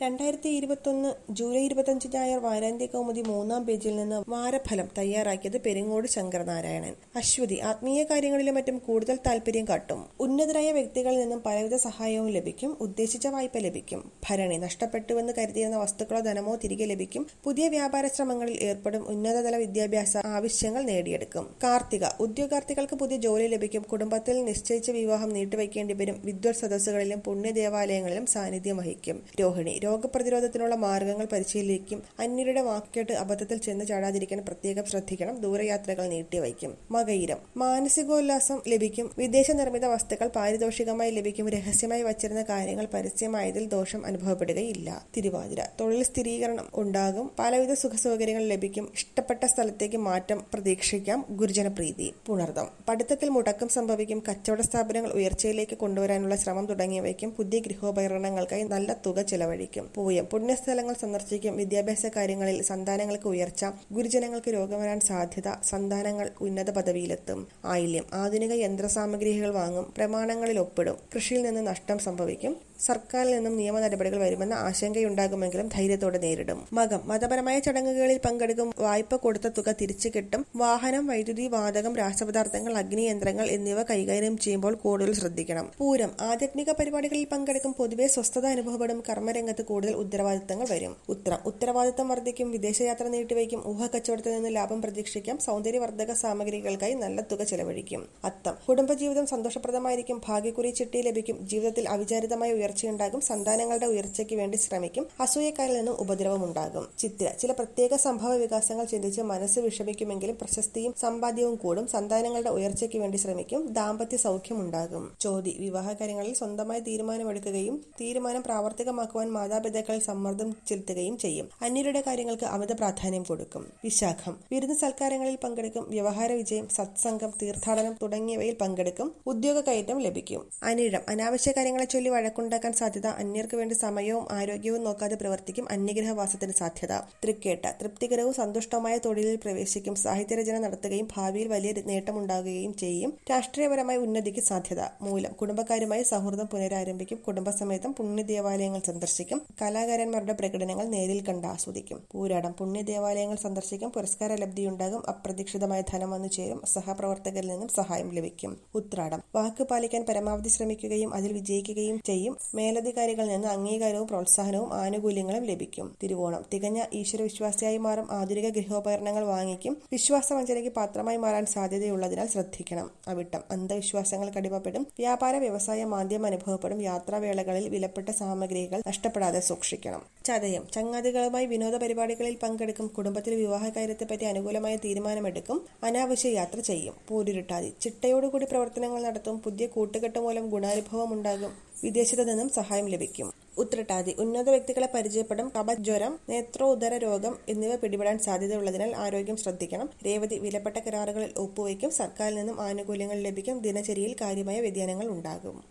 രണ്ടായിരത്തി ഇരുപത്തൊന്ന് ജൂലൈ ഇരുപത്തഞ്ച് ഞായർ വാരാന്ത്യ കൗമുദി മൂന്നാം പേജിൽ നിന്ന് വാരഫലം തയ്യാറാക്കിയത് പെരിങ്ങോട് ശങ്കരനാരായണൻ അശ്വതി ആത്മീയ കാര്യങ്ങളിലും മറ്റും കൂടുതൽ താല്പര്യം കാട്ടും ഉന്നതരായ വ്യക്തികളിൽ നിന്നും പലവിധ സഹായവും ലഭിക്കും ഉദ്ദേശിച്ച വായ്പ ലഭിക്കും ഭരണി നഷ്ടപ്പെട്ടുവെന്ന് കരുതിയിരുന്ന വസ്തുക്കളോ ധനമോ തിരികെ ലഭിക്കും പുതിയ വ്യാപാര ശ്രമങ്ങളിൽ ഏർപ്പെടും ഉന്നതതല വിദ്യാഭ്യാസ ആവശ്യങ്ങൾ നേടിയെടുക്കും കാർത്തിക ഉദ്യോഗാർത്ഥികൾക്ക് പുതിയ ജോലി ലഭിക്കും കുടുംബത്തിൽ നിശ്ചയിച്ച വിവാഹം നീട്ടിവെക്കേണ്ടി വരും വിദ്വത് സദസ്സുകളിലും പുണ്യദേവാലയങ്ങളിലും സാന്നിധ്യം വഹിക്കും രോഹിണി രോഗപ്രതിരോധത്തിനുള്ള മാർഗങ്ങൾ പരിശീലിക്കും അന്യരുടെ വാക്കേട്ട് അബദ്ധത്തിൽ ചെന്ന് ചാടാതിരിക്കാൻ പ്രത്യേകം ശ്രദ്ധിക്കണം ദൂരയാത്രകൾ നീട്ടിവയ്ക്കും മകയിരം മാനസികോല്ലാസം ലഭിക്കും വിദേശ നിർമ്മിത വസ്തുക്കൾ പാരിതോഷികമായി ലഭിക്കും രഹസ്യമായി വച്ചിരുന്ന കാര്യങ്ങൾ പരസ്യമായതിൽ ദോഷം അനുഭവപ്പെടുകയില്ല തിരുവാതിര തൊഴിൽ സ്ഥിരീകരണം ഉണ്ടാകും പലവിധ സുഖസൗകര്യങ്ങൾ ലഭിക്കും ഇഷ്ടപ്പെട്ട സ്ഥലത്തേക്ക് മാറ്റം പ്രതീക്ഷിക്കാം ഗുരുജനപ്രീതി പുണർദം പഠിത്തത്തിൽ മുടക്കം സംഭവിക്കും കച്ചവട സ്ഥാപനങ്ങൾ ഉയർച്ചയിലേക്ക് കൊണ്ടുവരാനുള്ള ശ്രമം തുടങ്ങിയവയ്ക്കും പുതിയ ഗൃഹോപകരണങ്ങൾക്കായി നല്ല തുക ചെലവഴിക്കും പൂയം പുണ്യസ്ഥലങ്ങൾ സന്ദർശിക്കും വിദ്യാഭ്യാസ കാര്യങ്ങളിൽ സന്താനങ്ങൾക്ക് ഉയർച്ച ഗുരുജനങ്ങൾക്ക് രോഗം വരാൻ സാധ്യത സന്താനങ്ങൾ ഉന്നത പദവിയിലെത്തും ആയില്യം ആധുനിക യന്ത്രസാമഗ്രികൾ വാങ്ങും പ്രമാണങ്ങളിൽ ഒപ്പിടും കൃഷിയിൽ നിന്ന് നഷ്ടം സംഭവിക്കും സർക്കാരിൽ നിന്നും നിയമ നടപടികൾ വരുമെന്ന ആശങ്കയുണ്ടാകുമെങ്കിലും ധൈര്യത്തോടെ നേരിടും മകം മതപരമായ ചടങ്ങുകളിൽ പങ്കെടുക്കും വായ്പ കൊടുത്ത തുക തിരിച്ചു കിട്ടും വാഹനം വൈദ്യുതി വാതകം രാസപദാർത്ഥങ്ങൾ അഗ്നിയന്ത്രങ്ങൾ എന്നിവ കൈകാര്യം ചെയ്യുമ്പോൾ കൂടുതൽ ശ്രദ്ധിക്കണം പൂരം ആധ്യാത്മിക പരിപാടികളിൽ പങ്കെടുക്കും പൊതുവെ സ്വസ്ഥത അനുഭവപ്പെടും കർമ്മരംഗത്ത് കൂടുതൽ ഉത്തരവാദിത്തങ്ങൾ വരും ഉത്തരം ഉത്തരവാദിത്തം വർദ്ധിക്കും വിദേശയാത്ര നീട്ടിവയ്ക്കും ഊഹ കച്ചവടത്തിൽ നിന്ന് ലാഭം പ്രതീക്ഷിക്കാം സൗന്ദര്യവർദ്ധക സാമഗ്രികൾക്കായി നല്ല തുക ചെലവഴിക്കും അത്തം കുടുംബജീവിതം സന്തോഷപ്രദമായിരിക്കും ഭാഗ്യക്കുറി ചിട്ടി ലഭിക്കും ജീവിതത്തിൽ അവിചാരിതമായ ഉയർച്ചയുണ്ടാകും സന്താനങ്ങളുടെ ഉയർച്ചയ്ക്ക് വേണ്ടി ശ്രമിക്കും അസൂയക്കാരിൽ നിന്നും ഉപദ്രവമുണ്ടാകും ചിത്ര ചില പ്രത്യേക സംഭവ വികാസങ്ങൾ ചിന്തിച്ച് മനസ്സ് വിഷമിക്കുമെങ്കിലും പ്രശസ്തിയും സമ്പാദ്യവും കൂടും സന്താനങ്ങളുടെ ഉയർച്ചയ്ക്ക് വേണ്ടി ശ്രമിക്കും ദാമ്പത്യ സൗഖ്യം ഉണ്ടാകും ചോതി വിവാഹകാര്യങ്ങളിൽ സ്വന്തമായി തീരുമാനമെടുക്കുകയും തീരുമാനം പ്രാവർത്തികമാക്കുവാൻ മാതാപിതാക്കളിൽ സമ്മർദ്ദം ചെലുത്തുകയും ചെയ്യും അന്യരുടെ കാര്യങ്ങൾക്ക് അമിത പ്രാധാന്യം കൊടുക്കും വിശാഖം വിരുന്ന് സൽക്കാരങ്ങളിൽ പങ്കെടുക്കും വ്യവഹാര വിജയം സത്സംഗം തീർത്ഥാടനം തുടങ്ങിയവയിൽ പങ്കെടുക്കും ഉദ്യോഗ കയറ്റം ലഭിക്കും അനിഴം അനാവശ്യ കാര്യങ്ങളെ ചൊല്ലി വഴക്കുണ്ടാക്കാൻ സാധ്യത അന്യർക്ക് വേണ്ടി സമയവും ആരോഗ്യവും നോക്കാതെ പ്രവർത്തിക്കും അന്യഗ്രഹവാസത്തിന് സാധ്യത തൃക്കേട്ട തൃപ്തികരവും സന്തുഷ്ടവുമായ തൊഴിലിൽ പ്രവേശിക്കും സാഹിത്യരചന നടത്തുകയും ഭാവിയിൽ വലിയ നേട്ടമുണ്ടാകുകയും ചെയ്യും രാഷ്ട്രീയപരമായ ഉന്നതിക്ക് സാധ്യത മൂലം കുടുംബക്കാരുമായി സൗഹൃദം പുനരാരംഭിക്കും കുടുംബസമേതം പുണ്യദേവാലയങ്ങൾ സന്ദർശിക്കും കലാകാരന്മാരുടെ പ്രകടനങ്ങൾ നേരിൽ കണ്ട് ആസ്വദിക്കും പൂരാടം പുണ്യദേവാലയങ്ങൾ സന്ദർശിക്കും പുരസ്കാര ലബ്ധിയുണ്ടാകും അപ്രതീക്ഷിതമായ ധനം വന്നു ചേരും സഹപ്രവർത്തകരിൽ നിന്നും സഹായം ലഭിക്കും ഉത്രാടം വാക്ക് പാലിക്കാൻ പരമാവധി ശ്രമിക്കുകയും അതിൽ വിജയിക്കുകയും ചെയ്യും മേലധികാരികളിൽ നിന്ന് അംഗീകാരവും പ്രോത്സാഹനവും ആനുകൂല്യങ്ങളും ലഭിക്കും തിരുവോണം തികഞ്ഞ ഈശ്വരവിശ്വാസിയായി മാറും ആധുനിക ഗൃഹോപകരണങ്ങൾ വാങ്ങിക്കും വിശ്വാസവഞ്ചനയ്ക്ക് പാത്രമായി മാറാൻ സാധ്യതയുള്ളതിനാൽ ശ്രദ്ധിക്കണം അവിട്ടം അന്ധവിശ്വാസങ്ങൾക്ക് അടിമപ്പെടും വ്യാപാര വ്യവസായ മാന്ദ്യം അനുഭവപ്പെടും യാത്രാവേളകളിൽ വിലപ്പെട്ട സാമഗ്രികൾ നഷ്ടപ്പെടാതെ സൂക്ഷിക്കണം ചതയം ചങ്ങാതികളുമായി വിനോദ പരിപാടികളിൽ പങ്കെടുക്കും കുടുംബത്തിൽ വിവാഹ കാര്യത്തെപ്പറ്റി അനുകൂലമായ തീരുമാനമെടുക്കും അനാവശ്യ യാത്ര ചെയ്യും പൂരിരുട്ടാതി ചിട്ടയോടുകൂടി പ്രവർത്തനങ്ങൾ നടത്തും പുതിയ കൂട്ടുകെട്ട് മൂലം ഗുണാനുഭവം ഉണ്ടാകും വിദേശത്തു നിന്നും സഹായം ലഭിക്കും ഉത്രട്ടാതി ഉന്നത വ്യക്തികളെ പരിചയപ്പെടും കപജ്വരം നേത്രോദര രോഗം എന്നിവ പിടിപെടാൻ സാധ്യതയുള്ളതിനാൽ ആരോഗ്യം ശ്രദ്ധിക്കണം രേവതി വിലപ്പെട്ട കരാറുകളിൽ ഒപ്പുവയ്ക്കും സർക്കാരിൽ നിന്നും ആനുകൂല്യങ്ങൾ ലഭിക്കും ദിനചര്യയിൽ കാര്യമായ വ്യതിയാനങ്ങൾ ഉണ്ടാകും